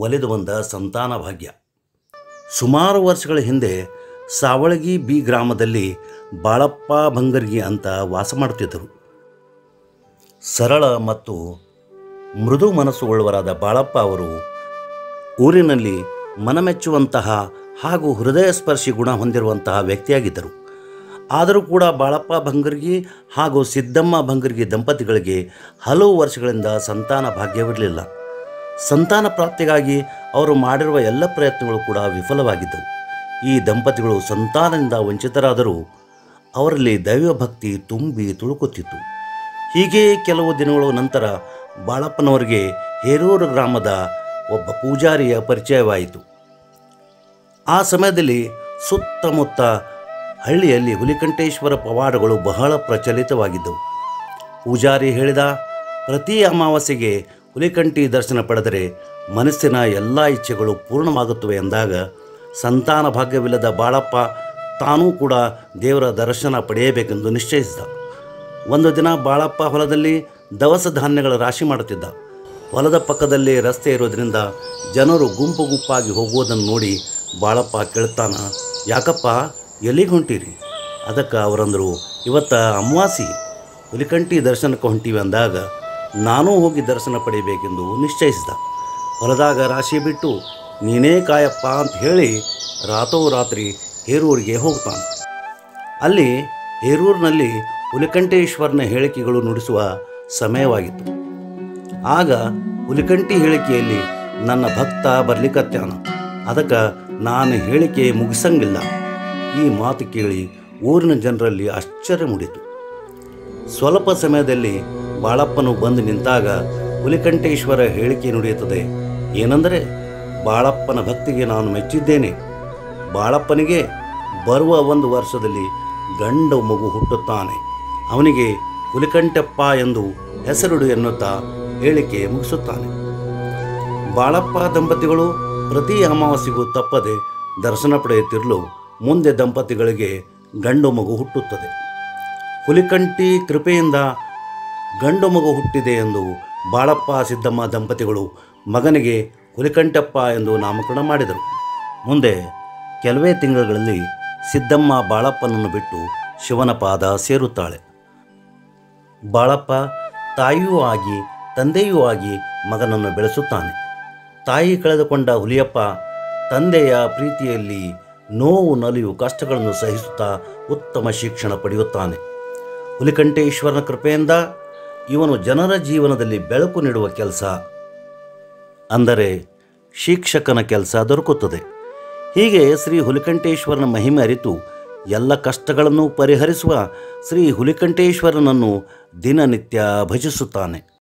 ಒಲಿದು ಬಂದ ಸಂತಾನ ಭಾಗ್ಯ ಸುಮಾರು ವರ್ಷಗಳ ಹಿಂದೆ ಸಾವಳಗಿ ಬಿ ಗ್ರಾಮದಲ್ಲಿ ಬಾಳಪ್ಪ ಭಂಗರ್ಗಿ ಅಂತ ವಾಸ ಮಾಡುತ್ತಿದ್ದರು ಸರಳ ಮತ್ತು ಮೃದು ಮನಸ್ಸುಳ್ಳವರಾದ ಬಾಳಪ್ಪ ಅವರು ಊರಿನಲ್ಲಿ ಮನಮೆಚ್ಚುವಂತಹ ಹಾಗೂ ಹೃದಯ ಸ್ಪರ್ಶಿ ಗುಣ ಹೊಂದಿರುವಂತಹ ವ್ಯಕ್ತಿಯಾಗಿದ್ದರು ಆದರೂ ಕೂಡ ಬಾಳಪ್ಪ ಭಂಗರ್ಗಿ ಹಾಗೂ ಸಿದ್ದಮ್ಮ ಭಂಗರ್ಗಿ ದಂಪತಿಗಳಿಗೆ ಹಲವು ವರ್ಷಗಳಿಂದ ಸಂತಾನ ಭಾಗ್ಯವಿರಲಿಲ್ಲ ಸಂತಾನ ಪ್ರಾಪ್ತಿಗಾಗಿ ಅವರು ಮಾಡಿರುವ ಎಲ್ಲ ಪ್ರಯತ್ನಗಳು ಕೂಡ ವಿಫಲವಾಗಿದ್ದವು ಈ ದಂಪತಿಗಳು ಸಂತಾನದಿಂದ ವಂಚಿತರಾದರೂ ಅವರಲ್ಲಿ ದೈವಭಕ್ತಿ ತುಂಬಿ ತುಳುಕುತ್ತಿತ್ತು ಹೀಗೆ ಕೆಲವು ದಿನಗಳ ನಂತರ ಬಾಳಪ್ಪನವರಿಗೆ ಹೇರೂರು ಗ್ರಾಮದ ಒಬ್ಬ ಪೂಜಾರಿಯ ಪರಿಚಯವಾಯಿತು ಆ ಸಮಯದಲ್ಲಿ ಸುತ್ತಮುತ್ತ ಹಳ್ಳಿಯಲ್ಲಿ ಹುಲಿಕಂಠೇಶ್ವರ ಪವಾಡಗಳು ಬಹಳ ಪ್ರಚಲಿತವಾಗಿದ್ದವು ಪೂಜಾರಿ ಹೇಳಿದ ಪ್ರತಿ ಅಮಾವಾಸ್ಯೆಗೆ ಹುಲಿಕಂಠಿ ದರ್ಶನ ಪಡೆದರೆ ಮನಸ್ಸಿನ ಎಲ್ಲ ಇಚ್ಛೆಗಳು ಪೂರ್ಣವಾಗುತ್ತವೆ ಎಂದಾಗ ಸಂತಾನ ಭಾಗ್ಯವಿಲ್ಲದ ಬಾಳಪ್ಪ ತಾನೂ ಕೂಡ ದೇವರ ದರ್ಶನ ಪಡೆಯಬೇಕೆಂದು ನಿಶ್ಚಯಿಸಿದ ಒಂದು ದಿನ ಬಾಳಪ್ಪ ಹೊಲದಲ್ಲಿ ದವಸ ಧಾನ್ಯಗಳ ರಾಶಿ ಮಾಡುತ್ತಿದ್ದ ಹೊಲದ ಪಕ್ಕದಲ್ಲಿ ರಸ್ತೆ ಇರೋದ್ರಿಂದ ಜನರು ಗುಂಪು ಗುಂಪಾಗಿ ಹೋಗುವುದನ್ನು ನೋಡಿ ಬಾಳಪ್ಪ ಕೇಳ್ತಾನ ಯಾಕಪ್ಪ ಎಲ್ಲಿಗೆ ಹೊಂಟೀರಿ ಅದಕ್ಕೆ ಅವರಂದರು ಇವತ್ತ ಅಮಾವಾಸಿ ಹುಲಿಕಂಠಿ ದರ್ಶನಕ್ಕೆ ಹೊಂಟೀವಿ ಅಂದಾಗ ನಾನೂ ಹೋಗಿ ದರ್ಶನ ಪಡೆಯಬೇಕೆಂದು ನಿಶ್ಚಯಿಸಿದ ಹೊಲದಾಗ ರಾಶಿ ಬಿಟ್ಟು ನೀನೇ ಕಾಯಪ್ಪ ಅಂತ ಹೇಳಿ ರಾತ್ರೋರಾತ್ರಿ ಹೇರೂರಿಗೆ ಹೋಗ್ತಾನೆ ಅಲ್ಲಿ ಹೇರೂರಿನಲ್ಲಿ ಹುಲಿಕಂಠೇಶ್ವರನ ಹೇಳಿಕೆಗಳು ನುಡಿಸುವ ಸಮಯವಾಗಿತ್ತು ಆಗ ಹುಲಿಕಂಠಿ ಹೇಳಿಕೆಯಲ್ಲಿ ನನ್ನ ಭಕ್ತ ಬರ್ಲಿಕತ್ಯಾನ ಅದಕ್ಕೆ ನಾನು ಹೇಳಿಕೆ ಮುಗಿಸಂಗಿಲ್ಲ ಈ ಮಾತು ಕೇಳಿ ಊರಿನ ಜನರಲ್ಲಿ ಆಶ್ಚರ್ಯ ಮೂಡಿತು ಸ್ವಲ್ಪ ಸಮಯದಲ್ಲಿ ಬಾಳಪ್ಪನು ಬಂದು ನಿಂತಾಗ ಹುಲಿಕಂಠೇಶ್ವರ ಹೇಳಿಕೆ ನುಡಿಯುತ್ತದೆ ಏನೆಂದರೆ ಬಾಳಪ್ಪನ ಭಕ್ತಿಗೆ ನಾನು ಮೆಚ್ಚಿದ್ದೇನೆ ಬಾಳಪ್ಪನಿಗೆ ಬರುವ ಒಂದು ವರ್ಷದಲ್ಲಿ ಗಂಡು ಮಗು ಹುಟ್ಟುತ್ತಾನೆ ಅವನಿಗೆ ಹುಲಿಕಂಠಪ್ಪ ಎಂದು ಹೆಸರಿಡು ಎನ್ನುತ್ತಾ ಹೇಳಿಕೆ ಮುಗಿಸುತ್ತಾನೆ ಬಾಳಪ್ಪ ದಂಪತಿಗಳು ಪ್ರತಿ ಅಮಾವಾಸ್ಯೆಗೂ ತಪ್ಪದೆ ದರ್ಶನ ಪಡೆಯುತ್ತಿರಲು ಮುಂದೆ ದಂಪತಿಗಳಿಗೆ ಗಂಡು ಮಗು ಹುಟ್ಟುತ್ತದೆ ಹುಲಿಕಂಠಿ ಕೃಪೆಯಿಂದ ಗಂಡು ಮಗು ಹುಟ್ಟಿದೆ ಎಂದು ಬಾಳಪ್ಪ ಸಿದ್ದಮ್ಮ ದಂಪತಿಗಳು ಮಗನಿಗೆ ಹುಲಿಕಂಠಪ್ಪ ಎಂದು ನಾಮಕರಣ ಮಾಡಿದರು ಮುಂದೆ ಕೆಲವೇ ತಿಂಗಳುಗಳಲ್ಲಿ ಸಿದ್ದಮ್ಮ ಬಾಳಪ್ಪನನ್ನು ಬಿಟ್ಟು ಶಿವನ ಪಾದ ಸೇರುತ್ತಾಳೆ ಬಾಳಪ್ಪ ತಾಯಿಯೂ ಆಗಿ ತಂದೆಯೂ ಆಗಿ ಮಗನನ್ನು ಬೆಳೆಸುತ್ತಾನೆ ತಾಯಿ ಕಳೆದುಕೊಂಡ ಹುಲಿಯಪ್ಪ ತಂದೆಯ ಪ್ರೀತಿಯಲ್ಲಿ ನೋವು ನಲಿವು ಕಷ್ಟಗಳನ್ನು ಸಹಿಸುತ್ತಾ ಉತ್ತಮ ಶಿಕ್ಷಣ ಪಡೆಯುತ್ತಾನೆ ಹುಲಿಕಂಠೇಶ್ವರನ ಕೃಪೆಯಿಂದ ಇವನು ಜನರ ಜೀವನದಲ್ಲಿ ಬೆಳಕು ನೀಡುವ ಕೆಲಸ ಅಂದರೆ ಶಿಕ್ಷಕನ ಕೆಲಸ ದೊರಕುತ್ತದೆ ಹೀಗೆ ಶ್ರೀ ಹುಲಿಕಂಠೇಶ್ವರನ ಮಹಿಮೆ ಅರಿತು ಎಲ್ಲ ಕಷ್ಟಗಳನ್ನು ಪರಿಹರಿಸುವ ಶ್ರೀ ಹುಲಿಕಂಠೇಶ್ವರನನ್ನು ದಿನನಿತ್ಯ ಭಜಿಸುತ್ತಾನೆ